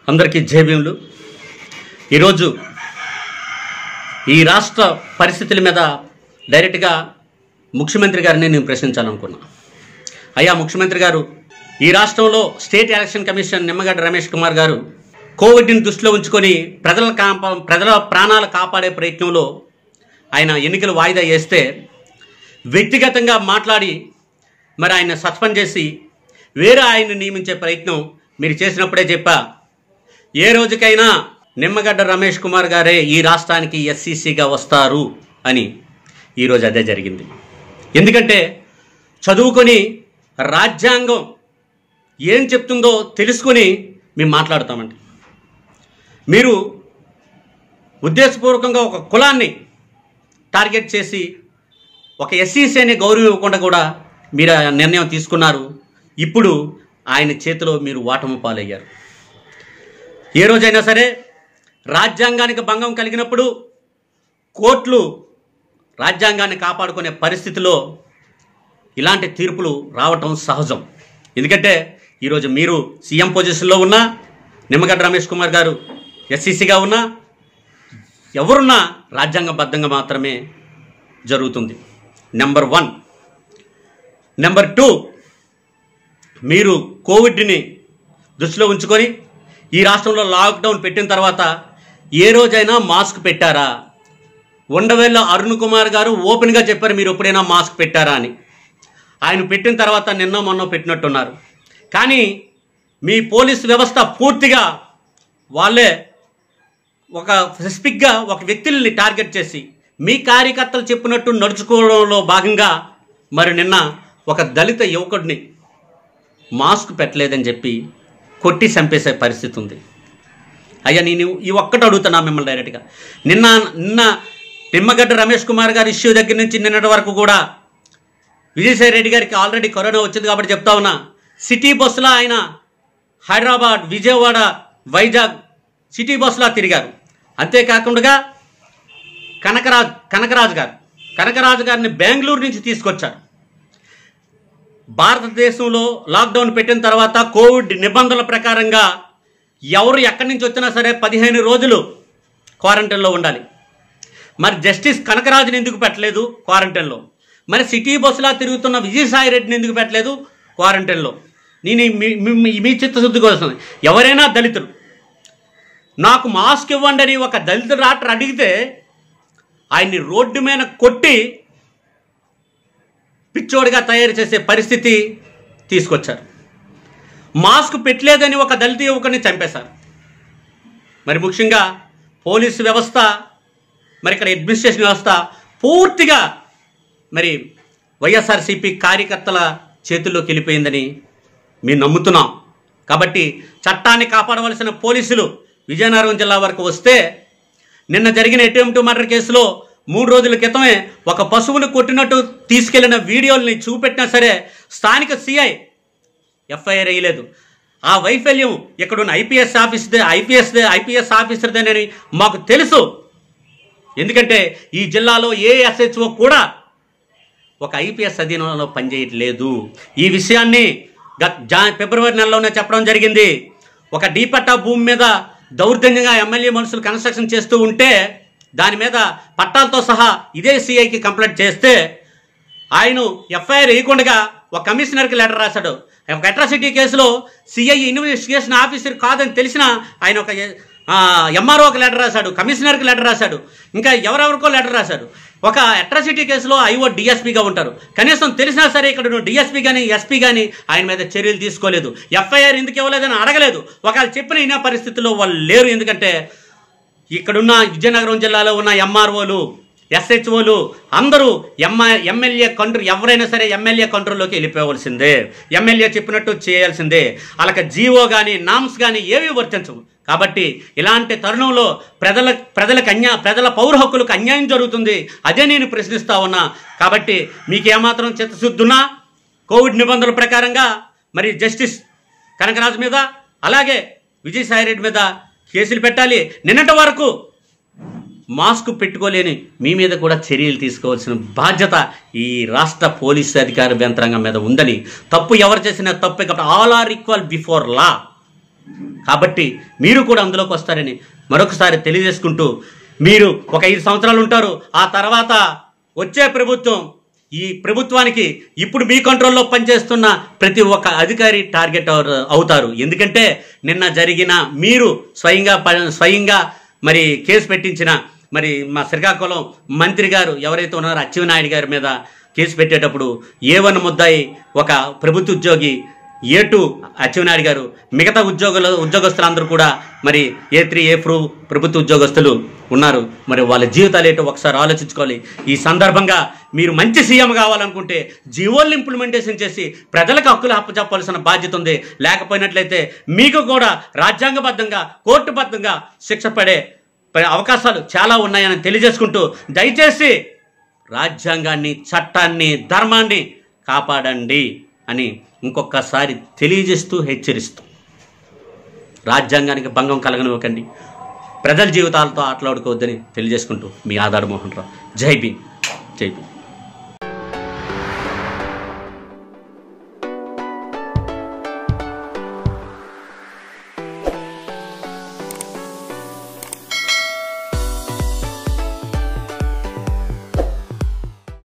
అందరికీ జయభీములు ఈరోజు ఈ రాష్ట్ర పరిస్థితుల మీద డైరెక్ట్గా ముఖ్యమంత్రి గారిని నేను ప్రశ్నించాలనుకున్నా అయ్యా ముఖ్యమంత్రి గారు ఈ రాష్ట్రంలో state election commission Nimmagadda Ramesh Kumar గారు కోవిడ్ని దృష్టిలో ఉంచుకొని ప్రజల కాప ప్రజల ప్రాణాలు కాపాడే ప్రయత్నంలో ఆయన ఎన్నికలు వాయిదా వేస్తే వ్యక్తిగతంగా మాట్లాడి మరి ఆయన సస్పెండ్ చేసి వేరే ఆయన్ని నియమించే ప్రయత్నం మీరు చేసినప్పుడే చెప్పా ఏ రోజుకైనా నిమ్మగడ్డ రమేష్ కుమార్ గారే ఈ రాష్ట్రానికి ఎస్సీసీగా వస్తారు అని ఈరోజు అదే జరిగింది ఎందుకంటే చదువుకొని రాజ్యాంగం ఏం చెప్తుందో తెలుసుకొని మేము మాట్లాడతామండి మీరు ఉద్దేశపూర్వకంగా ఒక కులాన్ని టార్గెట్ చేసి ఒక ఎస్సీసీ అనే గౌరవం ఇవ్వకుండా కూడా మీరు ఆ నిర్ణయం తీసుకున్నారు ఇప్పుడు ఆయన చేతిలో మీరు ఓటమి పాలయ్యారు ఏ రోజైనా సరే రాజ్యాంగానికి భంగం కలిగినప్పుడు కోర్టులు రాజ్యాంగాన్ని కాపాడుకునే పరిస్థితిలో ఇలాంటి తీర్పులు రావటం సహజం ఎందుకంటే ఈరోజు మీరు సీఎం పొజిషన్లో ఉన్నా నిమ్మగడ్డ రమేష్ కుమార్ గారు ఎస్సీసీగా ఉన్నా ఎవరున్నా రాజ్యాంగబద్ధంగా మాత్రమే జరుగుతుంది నెంబర్ వన్ నెంబర్ టూ మీరు కోవిడ్ని దృష్టిలో ఉంచుకొని ఈ రాష్ట్రంలో లాక్డౌన్ పెట్టిన తర్వాత ఏ రోజైనా మాస్క్ పెట్టారా ఉండవేళ్ళ అరుణ్ కుమార్ గారు ఓపెన్గా చెప్పారు మీరు ఎప్పుడైనా మాస్క్ పెట్టారా అని ఆయన పెట్టిన తర్వాత నిన్న మొన్న పెట్టినట్టున్నారు కానీ మీ పోలీస్ వ్యవస్థ పూర్తిగా వాళ్ళే ఒక స్పెసిఫిక్గా ఒక వ్యక్తుల్ని టార్గెట్ చేసి మీ కార్యకర్తలు చెప్పినట్టు నడుచుకోవడంలో భాగంగా మరి నిన్న ఒక దళిత యువకుడిని మాస్క్ పెట్టలేదని చెప్పి కొట్టి చంపేసే పరిస్థితి ఉంది అయ్యా నేను ఈ ఒక్కటి అడుగుతున్నా మిమ్మల్ని డైరెక్ట్గా నిన్న నిన్న నిమ్మగడ్డ రమేష్ కుమార్ గారి ఇష్యూ దగ్గర నుంచి నిన్నటి వరకు కూడా విజయసాయి రెడ్డి గారికి ఆల్రెడీ కరోనా వచ్చింది కాబట్టి చెప్తా ఉన్నా సిటీ బస్సులో ఆయన హైదరాబాద్ విజయవాడ వైజాగ్ సిటీ బస్సులో తిరిగారు అంతేకాకుండా కనకరాజ్ కనకరాజు గారు కనకరాజు గారిని బెంగళూరు నుంచి తీసుకొచ్చారు భారతదేశంలో లాక్డౌన్ పెట్టిన తర్వాత కోవిడ్ నిబంధనల ప్రకారంగా ఎవరు ఎక్కడి నుంచి వచ్చినా సరే పదిహేను రోజులు క్వారంటైన్లో ఉండాలి మరి జస్టిస్ కనకరాజుని ఎందుకు పెట్టలేదు క్వారంటైన్లో మరి సిటీ బస్సులా తిరుగుతున్న విజయసాయి రెడ్డిని ఎందుకు పెట్టలేదు క్వారంటైన్లో నేను ఈ మీ- మీ- మీ చిత్తశుద్ధి కోసం ఎవరైనా దళితులు నాకు మాస్క్ ఇవ్వండి అని ఒక దళిత డాక్టర్ అడిగితే ఆయన్ని రోడ్డు మీద కొట్టి పిచ్చోడిగా తయారు చేసే పరిస్థితి తీసుకొచ్చారు మాస్క్ పెట్టలేదని ఒక దళిత యువకుని చంపేశారు మరి ముఖ్యంగా పోలీసు వ్యవస్థ మరి ఇక్కడ అడ్మినిస్ట్రేషన్ వ్యవస్థ పూర్తిగా మరి వైఎస్ఆర్సీపీ కార్యకర్తల చేతుల్లోకి వెళ్ళిపోయిందని మేము నమ్ముతున్నాం కాబట్టి చట్టాన్ని కాపాడవలసిన పోలీసులు విజయనగరం జిల్లా వరకు వస్తే నిన్న జరిగిన అటెంప్ట్ మర్డర్ కేసులో మూడు రోజుల క్రితమే ఒక పశువును కొట్టినట్టు తీసుకెళ్లిన వీడియోల్ని చూపెట్టినా సరే స్థానిక సిఐ ఎఫ్ఐఆర్ వేయలేదు ఆ వైఫల్యం ఇక్కడున్న ఐపీఎస్ ఆఫీస్దే ఐపీఎస్దే ఐపీఎస్ ఆఫీసర్దేనని మాకు తెలుసు ఎందుకంటే ఈ జిల్లాలో ఏ ఎస్హెచ్ఓ కూడా ఒక ఐపీఎస్ అధీనంలో పనిచేయట్లేదు ఈ విషయాన్ని గత జా ఫిబ్రవరి నెలలోనే చెప్పడం జరిగింది ఒక డీపట్టా భూమి మీద దౌర్జన్యంగా ఎమ్మెల్యే మనుషులు కన్స్ట్రక్షన్ చేస్తూ ఉంటే దాని మీద పట్టాలతో సహా ఇదే సిఐకి కంప్లైంట్ చేస్తే ఆయన ఎఫ్ఐఆర్ వేయకుండా ఒక కమిషనర్కి లెటర్ రాశాడు ఒక అట్రాసిటీ కేసులో సిఐ ఇన్వెస్టిగేషన్ ఆఫీసర్ కాదని తెలిసిన ఆయన ఒక ఎంఆర్ఓకి లెటర్ రాశాడు కమిషనర్కి లెటర్ రాశాడు ఇంకా ఎవరెవరికో లెటర్ రాశాడు ఒక అట్రాసిటీ కేసులో ఐఓ డిఎస్పీగా ఉంటారు కనీసం తెలిసినా సరే ఇక్కడ డిఎస్పీ కానీ ఎస్పీ కానీ ఆయన మీద చర్యలు తీసుకోలేదు ఎఫ్ఐఆర్ ఎందుకు ఇవ్వలేదని అడగలేదు ఒకవేళ చెప్పిన ఇన్న పరిస్థితుల్లో వాళ్ళు లేరు ఎందుకంటే ఇక్కడున్న విజయనగరం జిల్లాలో ఉన్న ఎంఆర్ఓలు ఎస్హెచ్ఓలు అందరూ ఎంఐ ఎమ్మెల్యే కంట్రోల్ ఎవరైనా సరే ఎమ్మెల్యే కంట్రోల్లోకి వెళ్ళిపోవలసిందే ఎమ్మెల్యే చెప్పినట్టు చేయాల్సిందే వాళ్ళకి జీవో కానీ నామ్స్ కానీ ఏవి వర్తించవు కాబట్టి ఇలాంటి తరుణంలో ప్రజల ప్రజలకు అన్యా ప్రజల పౌర హక్కులకు అన్యాయం జరుగుతుంది అదే నేను ప్రశ్నిస్తా ఉన్నా కాబట్టి మీకు ఏమాత్రం చిత్తశుద్ధున్నా కోవిడ్ నిబంధనల ప్రకారంగా మరి జస్టిస్ కనకరాజు మీద అలాగే విజయసాయిరెడ్డి మీద కేసులు పెట్టాలి నిన్నటి వరకు మాస్క్ పెట్టుకోలేని మీ మీద కూడా చర్యలు తీసుకోవాల్సిన బాధ్యత ఈ రాష్ట్ర పోలీసు అధికార యంత్రాంగం మీద ఉందని తప్పు ఎవరు చేసినా తప్పే కాబట్టి all are equal before law కాబట్టి మీరు కూడా అందులోకి వస్తారని మరొకసారి తెలియజేసుకుంటూ మీరు ఒక ఐదు సంవత్సరాలు ఉంటారు ఆ తర్వాత వచ్చే ప్రభుత్వం ఈ ప్రభుత్వానికి ఇప్పుడు మీ కంట్రోల్లో పనిచేస్తున్న ప్రతి ఒక్క అధికారి టార్గెట్ అవర్- అవుతారు ఎందుకంటే నిన్న జరిగిన మీరు స్వయంగా ప- స్వయంగా మరి కేసు పెట్టించిన మరి మా శ్రీకాకుళం మంత్రి గారు ఎవరైతే ఉన్నారో అచ్చెన్నాయుడు గారి మీద కేసు పెట్టేటప్పుడు ఏ వన్ ముద్దాయి ఒక ప్రభుత్వ ఉద్యోగి ఏ టూ అచ్చెన్నాయుడు గారు మిగతా ఉద్యోగుల ఉద్యోగస్తులందరూ కూడా మరి ఏ త్రీ ఏ ఫోర్ ప్రభుత్వ ఉద్యోగస్తులు ఉన్నారు మరి వాళ్ళ జీవితాలు ఏంటో ఒకసారి ఆలోచించుకోవాలి ఈ సందర్భంగా మీరు మంచి సీఎం కావాలనుకుంటే జీవోల్ని ఇంప్లిమెంటేషన్ చేసి ప్రజలకు హక్కులు అప్పచెప్పాల్సిన బాధ్యత ఉంది లేకపోయినట్లయితే మీకు కూడా రాజ్యాంగబద్ధంగా కోర్టుబద్ధంగా శిక్ష పడే పడే అవకాశాలు చాలా ఉన్నాయని తెలియజేసుకుంటూ దయచేసి రాజ్యాంగాన్ని చట్టాన్ని ధర్మాన్ని కాపాడండి అని ఇంకొకసారి తెలియజేస్తూ హెచ్చరిస్తూ రాజ్యాంగానికి భంగం కలగనివ్వకండి ప్రజల జీవితాలతో ఆటలాడుకోవద్దని తెలియజేసుకుంటూ మీ ఆధార్ మోహన్ రావు జై భీమ్ జై భీమ్